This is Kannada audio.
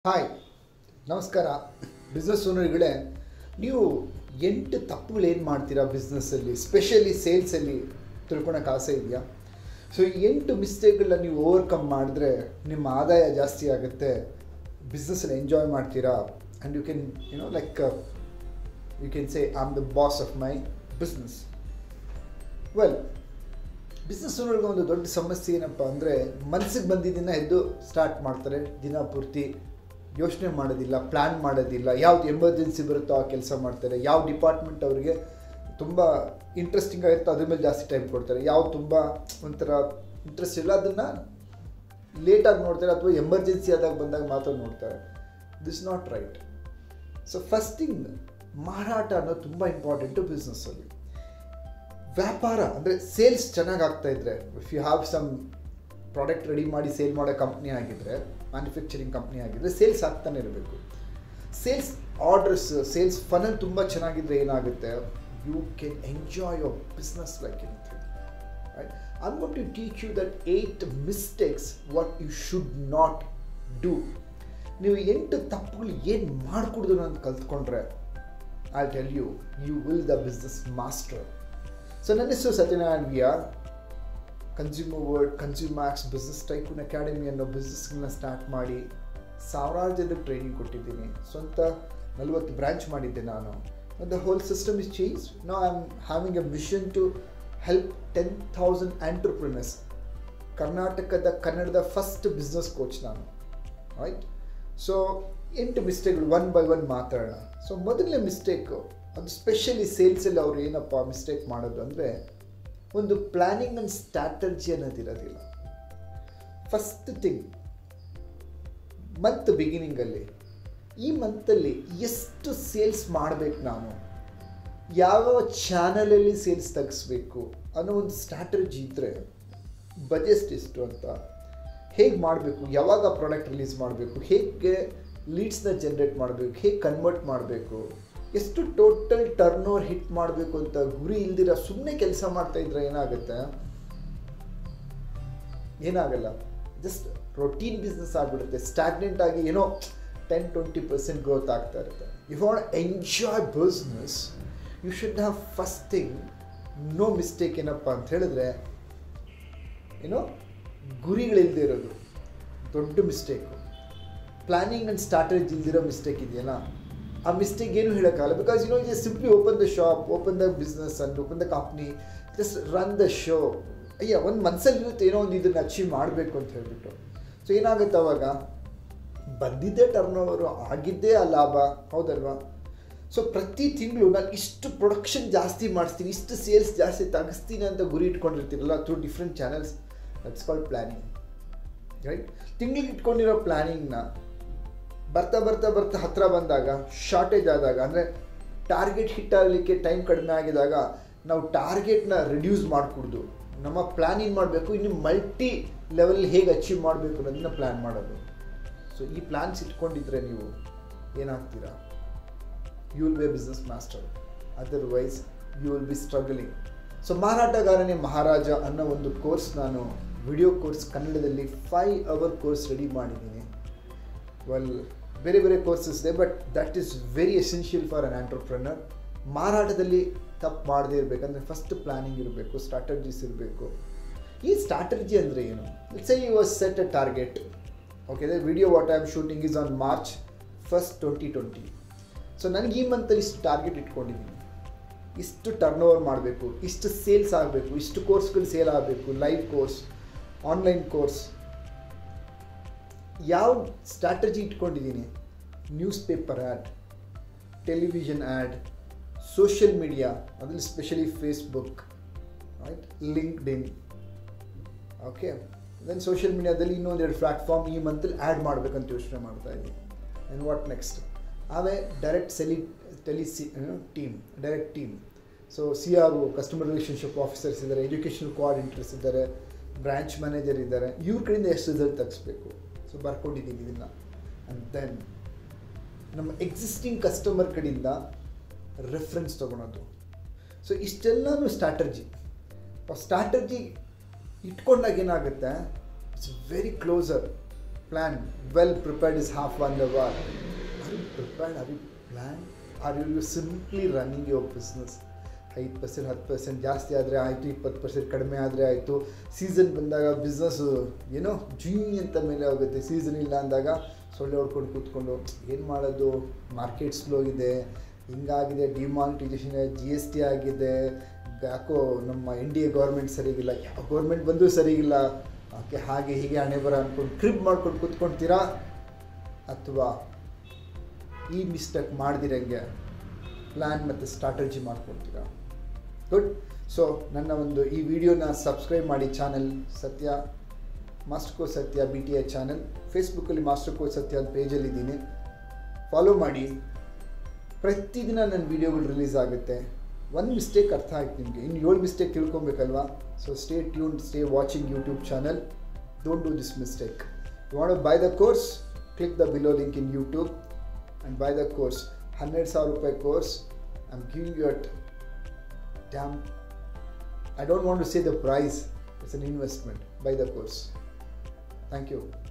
ಹಾಯ್ ನಮಸ್ಕಾರ ಬಿಸ್ನೆಸ್ ಓನರ್ಗಳೇ ನೀವು ಎಂಟು ತಪ್ಪುಗಳು ಏನು ಮಾಡ್ತೀರಾ ಬಿಸ್ನೆಸ್ಸಲ್ಲಿ ಸ್ಪೆಷಲಿ ಸೇಲ್ಸಲ್ಲಿ ತಿಳ್ಕೊಳಕ್ಕೆ ಆಸೆ ಇದೆಯಾ ಸೊ ಈ ಎಂಟು ಮಿಸ್ಟೇಕ್ಗಳನ್ನ ನೀವು ಓವರ್ಕಮ್ ಮಾಡಿದ್ರೆ ನಿಮ್ಮ ಆದಾಯ ಜಾಸ್ತಿ ಆಗುತ್ತೆ ಬಿಸ್ನೆಸ್ಸಲ್ಲಿ ಎಂಜಾಯ್ ಮಾಡ್ತೀರಾ and you can you know like you can say I am the boss of my business well business ಓನರ್ಗೆ ಒಂದು ದೊಡ್ಡ ಸಮಸ್ಯೆ ಏನಪ್ಪ ಅಂದರೆ ಮನಸ್ಸಿಗೆ ಬಂದಿದ್ದನ್ನು ಎದ್ದು ಸ್ಟಾರ್ಟ್ ಮಾಡ್ತಾರೆ ದಿನ ಪೂರ್ತಿ ಯೋಚನೆ ಮಾಡೋದಿಲ್ಲ ಪ್ಲ್ಯಾನ್ ಮಾಡೋದಿಲ್ಲ ಯಾವ್ದು ಎಮರ್ಜೆನ್ಸಿ ಬರುತ್ತೋ ಆ ಕೆಲಸ ಮಾಡ್ತಾರೆ ಯಾವ ಡಿಪಾರ್ಟ್ಮೆಂಟ್ ಅವರಿಗೆ ತುಂಬ ಇಂಟ್ರೆಸ್ಟಿಂಗ್ ಆಗಿರುತ್ತೋ ಅದ್ರ ಮೇಲೆ ಜಾಸ್ತಿ ಟೈಮ್ ಕೊಡ್ತಾರೆ ಯಾವ ತುಂಬ ಒಂಥರ ಇಂಟ್ರೆಸ್ಟ್ ಇಲ್ಲ ಅದನ್ನು ಲೇಟಾಗಿ ನೋಡ್ತಾರೆ ಅಥವಾ ಎಮರ್ಜೆನ್ಸಿ ಆದಾಗ ಬಂದಾಗ ಮಾತ್ರ ನೋಡ್ತಾರೆ this not right so first thing ಮಾರಾಟ ಅನ್ನೋದು ತುಂಬ ಇಂಪಾರ್ಟೆಂಟು ಬಿಸ್ನೆಸ್ಸಲ್ಲಿ ವ್ಯಾಪಾರ ಅಂದರೆ ಸೇಲ್ಸ್ ಚೆನ್ನಾಗಿ ಆಗ್ತಾ ಇದ್ರೆ if you have some product ready ಮಾಡಿ ಸೇಲ್ ಮಾಡೋ ಕಂಪ್ನಿ ಆಗಿದ್ದರೆ ಮ್ಯಾನುಫ್ಯಾಕ್ಚರಿಂಗ್ ಕಂಪ್ನಿ ಆಗಿದ್ದರೆ ಸೇಲ್ಸ್ ಆಗ್ತಾನೆ ಇರಬೇಕು ಸೇಲ್ಸ್ ಆರ್ಡರ್ಸ್ ಸೇಲ್ಸ್ ಫನಲ್ ತುಂಬ ಚೆನ್ನಾಗಿದ್ದರೆ ಏನಾಗುತ್ತೆ you can enjoy your business like anything right I'm got to teach you that eight mistakes what you should not do ನೀವು ಎಂಟು ತಪ್ಪುಗಳು ಏನು ಮಾಡಿಕೊಡ್ದು ಅಂತ ಕಲ್ತ್ಕೊಂಡ್ರೆ I tell you you will the business master so ನನ್ನ ಹೆಸರು Satyanarayan V R consumer word Consumax business tycoon academy ಅನ್ನೋ ಬಿಸ್ನೆಸ್ಗಳನ್ನ ಸ್ಟಾರ್ಟ್ ಮಾಡಿ ಸಾವಿರಾರು ಜನಕ್ಕೆ ಟ್ರೈನಿಂಗ್ ಕೊಟ್ಟಿದ್ದೀನಿ ಸ್ವಂತ ನಲವತ್ತು ಬ್ರಾಂಚ್ ಮಾಡಿದ್ದೆ ನಾನು the whole system is change no I am having a mission to help ten thousand entrepreneurs ಕರ್ನಾಟಕದ ಕನ್ನಡದ ಫಸ್ಟ್ ಬಿಸ್ನೆಸ್ ಕೋಚ್ ನಾನು ರೈಟ್ ಸೊ ಎಂಟು ಮಿಸ್ಟೇಕ್ಗಳು ಒನ್ ಬೈ ಒನ್ ಮಾತಾಡೋಣ ಸೊ ಮೊದಲನೇ ಮಿಸ್ಟೇಕು ಅದು ಸ್ಪೆಷಲಿ ಸೇಲ್ಸಲ್ಲಿ ಅವ್ರು ಏನಪ್ಪ ಮಿಸ್ಟೇಕ್ ಮಾಡೋದು ಅಂದರೆ ಒಂದು ಪ್ಲ್ಯಾನಿಂಗ್ ಆ್ಯಂಡ್ ಸ್ಟ್ರಾಟರ್ಜಿ ಅನ್ನೋದಿರೋದಿಲ್ಲ ಫಸ್ಟ್ ಥಿಂಗ್ ಮಂತ್ ಬಿಗಿನಿಂಗಲ್ಲಿ ಈ ಮಂತಲ್ಲಿ ಎಷ್ಟು ಸೇಲ್ಸ್ ಮಾಡಬೇಕು ನಾನು ಯಾವ ಚಾನಲಲ್ಲಿ ಸೇಲ್ಸ್ ತೆಗಿಸ್ಬೇಕು ಅನ್ನೋ ಒಂದು ಸ್ಟ್ರಾಟರ್ಜಿ ಇದ್ದರೆ ಬಜೆಟ್ ಎಷ್ಟು ಅಂತ ಹೇಗೆ ಮಾಡಬೇಕು ಯಾವಾಗ ಪ್ರಾಡಕ್ಟ್ ರಿಲೀಸ್ ಮಾಡಬೇಕು ಹೇಗೆ ಲೀಡ್ಸ್ನ ಜನ್ರೇಟ್ ಮಾಡಬೇಕು ಹೇಗೆ ಕನ್ವರ್ಟ್ ಮಾಡಬೇಕು ಎಷ್ಟು ಟೋಟಲ್ ಟರ್ನ್ ಓವರ್ ಹಿಟ್ ಮಾಡಬೇಕು ಅಂತ ಗುರಿ ಇಲ್ದಿರ ಸುಮ್ಮನೆ ಕೆಲಸ ಮಾಡ್ತಾ ಇದ್ರೆ ಏನಾಗುತ್ತೆ ಏನಾಗಲ್ಲ ಜಸ್ಟ್ ರೊಟೀನ್ ಬಿಸ್ನೆಸ್ ಆಗಿಬಿಡುತ್ತೆ ಸ್ಟಾಗ್ನೆಂಟ್ ಆಗಿ ಏನೋ ಟೆನ್ ಟ್ವೆಂಟಿ ಪರ್ಸೆಂಟ್ ಗ್ರೋತ್ ಆಗ್ತಾ ಇರುತ್ತೆ you want enjoy business you should have first thing no mistake ಏನಪ್ಪ ಅಂತ ಹೇಳಿದ್ರೆ ಏನೋ ಗುರಿಗಳಿಲ್ಲದೆ ಇರೋದು ದೊಡ್ಡ ಮಿಸ್ಟೇಕು ಪ್ಲ್ಯಾನಿಂಗ್ ಆ್ಯಂಡ್ ಸ್ಟ್ರಾಟಜಿ ಇಲ್ದಿರೋ ಮಿಸ್ಟೇಕ್ ಇದೆಯಲ್ಲ ಆ ಮಿಸ್ಟೇಕ್ ಏನು ಹೇಳೋಕ್ಕಾಗಲ್ಲ because you know just simply open the shop open the business and open the company just run the show ಅಯ್ಯ ಒಂದು ಮನಸ್ಸಲ್ಲಿ ಇರುತ್ತೆ ಏನೋ ಒಂದು ಇದನ್ನು ಅಚೀವ್ ಮಾಡಬೇಕು ಅಂತ ಹೇಳ್ಬಿಟ್ಟು ಸೊ ಏನಾಗುತ್ತೆ ಅವಾಗ ಬಂದಿದ್ದೇ ಟರ್ನ್ ಓವರು ಆಗಿದ್ದೇ ಆ ಲಾಭ ಹೌದಲ್ವಾ ಸೊ ಪ್ರತಿ ತಿಂಗಳು ನಾನು ಇಷ್ಟು ಪ್ರೊಡಕ್ಷನ್ ಜಾಸ್ತಿ ಮಾಡಿಸ್ತೀನಿ ಇಷ್ಟು ಸೇಲ್ಸ್ ಜಾಸ್ತಿ ತೆಗಿಸ್ತೀನಿ ಅಂತ ಗುರಿ ಇಟ್ಕೊಂಡಿರ್ತೀರಲ್ಲ through different channels that's called planning right ತಿಂಗಳಿಗೆ ಇಟ್ಕೊಂಡಿರೋ ಪ್ಲ್ಯಾನಿಂಗ್ನ ಬರ್ತಾ ಬರ್ತಾ ಬರ್ತಾ ಹತ್ತಿರ ಬಂದಾಗ ಶಾರ್ಟೇಜ್ ಆದಾಗ ಅಂದರೆ ಟಾರ್ಗೆಟ್ ಹಿಟ್ ಆಗಲಿಕ್ಕೆ ಟೈಮ್ ಕಡಿಮೆ ಆಗಿದಾಗ ನಾವು ಟಾರ್ಗೆಟ್ನ ರಿಡ್ಯೂಸ್ ಮಾಡಿಕೊಡ್ದು ನಮ್ಮ ಪ್ಲ್ಯಾನ್ ಏನು ಮಾಡಬೇಕು ಇನ್ನು ಮಲ್ಟಿ ಲೆವೆಲ್ ಹೇಗೆ ಅಚೀವ್ ಮಾಡಬೇಕು ಅನ್ನೋದನ್ನ ಪ್ಲ್ಯಾನ್ ಮಾಡೋದು ಸೊ ಈ ಪ್ಲ್ಯಾನ್ಸ್ ಇಟ್ಕೊಂಡಿದ್ರೆ ನೀವು ಏನಾಗ್ತೀರಾ you will be business master otherwise you will be struggling so ಮಾರಾಟಗಾರನೇ ಮಹಾರಾಜ ಅನ್ನೋ ಒಂದು ಕೋರ್ಸ್ ನಾನು ವಿಡಿಯೋ ಕೋರ್ಸ್ ಕನ್ನಡದಲ್ಲಿ ಫೈವ್ ಅವರ್ ಕೋರ್ಸ್ ರೆಡಿ ಮಾಡಿದ್ದೀನಿ ವೆಲ್ ಬೇರೆ ಬೇರೆ ಕೋರ್ಸಸ್ ಇದೆ but that is very essential for an entrepreneur ಮಾರಾಟದಲ್ಲಿ ತಪ್ಪು ಮಾಡದೇ ಇರಬೇಕಂದ್ರೆ ಫಸ್ಟ್ ಪ್ಲ್ಯಾನಿಂಗ್ ಇರಬೇಕು ಸ್ಟ್ರಾಟರ್ಜೀಸ್ ಇರಬೇಕು ಈ ಸ್ಟ್ರಾಟರ್ಜಿ ಅಂದರೆ ಏನು it's I was set a target okay the video what I am shooting is on March first twenty twenty so ನನಗೆ ಈ ಮಂತಲ್ಲಿ ಇಷ್ಟು ಟಾರ್ಗೆಟ್ ಇಟ್ಕೊಂಡಿದ್ದೀನಿ ಇಷ್ಟು ಟರ್ನ್ ಓವರ್ ಮಾಡಬೇಕು ಇಷ್ಟು ಸೇಲ್ಸ್ ಆಗಬೇಕು ಇಷ್ಟು ಕೋರ್ಸ್ಗಳು ಸೇಲ್ ಆಗಬೇಕು ಲೈವ್ ಕೋರ್ಸ್ ಆನ್ಲೈನ್ ಕೋರ್ಸ್ ಯಾವ ಸ್ಟ್ರಾಟಜಿ ಇಟ್ಕೊಂಡಿದ್ದೀನಿ newspaper ad television ad social media ಅದರಲ್ಲಿ specially Facebook right LinkedIn okay then social ಮೀಡಿಯಾದಲ್ಲಿ ಇನ್ನೊಂದೆರಡು ಪ್ಲ್ಯಾಟ್ಫಾರ್ಮ್ ಈ ಮಂತಲ್ಲಿ ಆ್ಯಡ್ ಮಾಡಬೇಕಂತ ಯೋಚನೆ ಮಾಡ್ತಾ ಇದ್ದೀನಿ ಆ್ಯಂಡ್ ವಾಟ್ ನೆಕ್ಸ್ಟ್ ಆಮೇಲೆ ಡೈರೆಕ್ಟ್ ಸೆಲಿ ಟೆಲಿ ಸಿ team direct team so C R O customer relationship officers ಇದ್ದಾರೆ ಎಜುಕೇಷನಲ್ ಕೋಆರ್ಡಿನೇಟರ್ಸ್ ಇದ್ದಾರೆ ಬ್ರ್ಯಾಂಚ್ ಮ್ಯಾನೇಜರ್ ಇದ್ದಾರೆ ಇವ್ರ ಕಡೆಯಿಂದ ಎಷ್ಟು ರಿಸಲ್ಟ್ ತೆಗಿಸ್ಬೇಕು ಸೊ ಬರ್ಕೊಂಡಿದ್ದೀನಿ ಇದನ್ನು ಆ್ಯಂಡ್ ದೆನ್ ನಮ್ಮ ಎಕ್ಸಿಸ್ಟಿಂಗ್ ಕಸ್ಟಮರ್ ಕಡೆಯಿಂದ ರೆಫರೆನ್ಸ್ ತೊಗೊಳೋದು ಸೊ ಇಷ್ಟೆಲ್ಲನೂ ಸ್ಟ್ರಾಟರ್ಜಿ ಸ್ಟ್ರಾಟರ್ಜಿ ಇಟ್ಕೊಂಡಾಗ ಏನಾಗುತ್ತೆ it's very closer plan well prepared is half won the war are you prepared are you plan are you you simply running your business ಐದು ಪರ್ಸೆಂಟ್ ಹತ್ತು ಪರ್ಸೆಂಟ್ ಜಾಸ್ತಿ ಆದರೆ ಆಯಿತು ಇಪ್ಪತ್ತು ಪರ್ಸೆಂಟ್ ಕಡಿಮೆ ಆದರೆ ಆಯಿತು ಸೀಸನ್ ಬಂದಾಗ ಬಿಸ್ನೆಸ್ಸು ಏನೋ ಜುಯಿ ಅಂತ ಮೇಲೆ ಹೋಗುತ್ತೆ ಸೀಸನ್ ಇಲ್ಲ ಅಂದಾಗ ಸೊಳ್ಳೆ ಹೊಡ್ಕೊಂಡು ಕೂತ್ಕೊಂಡು ಏನು ಮಾಡೋದು ಮಾರ್ಕೆಟ್ ಸ್ಲೋ ಇದೆ ಹಿಂಗಾಗಿದೆ ಡಿಮಾನಿಟೈಸೇಷನ್ ಜಿ ಎಸ್ ಟಿ ಆಗಿದೆ ಯಾಕೋ ನಮ್ಮ ಎನ್ ಡಿ ಎ ಗೌರ್ಮೆಂಟ್ ಸರಿಗಿಲ್ಲ ಯಾವ ಗೌರ್ಮೆಂಟ್ ಬಂದರೂ ಸರಿಗಿಲ್ಲ ಓಕೆ ಹಾಗೆ ಹೀಗೆ ಹಣೆ ಬರ ಅಂದ್ಕೊಂಡು ಕ್ರಿಪ್ ಮಾಡ್ಕೊಂಡು ಕೂತ್ಕೊಳ್ತೀರಾ ಅಥವಾ ಈ ಮಿಸ್ಟೇಕ್ ಮಾಡ್ದಿರಂಗೆ ಪ್ಲ್ಯಾನ್ ಮತ್ತು ಸ್ಟ್ರಾಟಜಿ ಮಾಡ್ಕೊಳ್ತೀರಾ ಗುಡ್ ಸೊ ನನ್ನ ಒಂದು ಈ ವಿಡಿಯೋನ ಸಬ್ಸ್ಕ್ರೈಬ್ ಮಾಡಿ channel Satya master course Satya B T I channel ಫೇಸ್ಬುಕ್ಕಲ್ಲಿ ಮಾಸ್ಟರ್ ಕೋರ್ಸ್ ಸತ್ಯ ಅಂತ ಪೇಜಲ್ಲಿದ್ದೀನಿ ಫಾಲೋ ಮಾಡಿ ಪ್ರತಿದಿನ ನನ್ನ ವೀಡಿಯೋಗಳು ರಿಲೀಸ್ ಆಗುತ್ತೆ ಒಂದು ಮಿಸ್ಟೇಕ್ ಅರ್ಥ ಆಯ್ತು ನಿಮಗೆ ಇನ್ನು ಏಳು ಮಿಸ್ಟೇಕ್ ತಿಳ್ಕೊಬೇಕಲ್ವಾ so stay tune stay watching YouTube channel don't do this mistake you want buy the course click the below link in YouTube and buy the course ಹನ್ನೆರಡು ಸಾವಿರ ರೂಪಾಯಿ course I am giving you at damn I don't want to say the price it's an investment buy the course thank you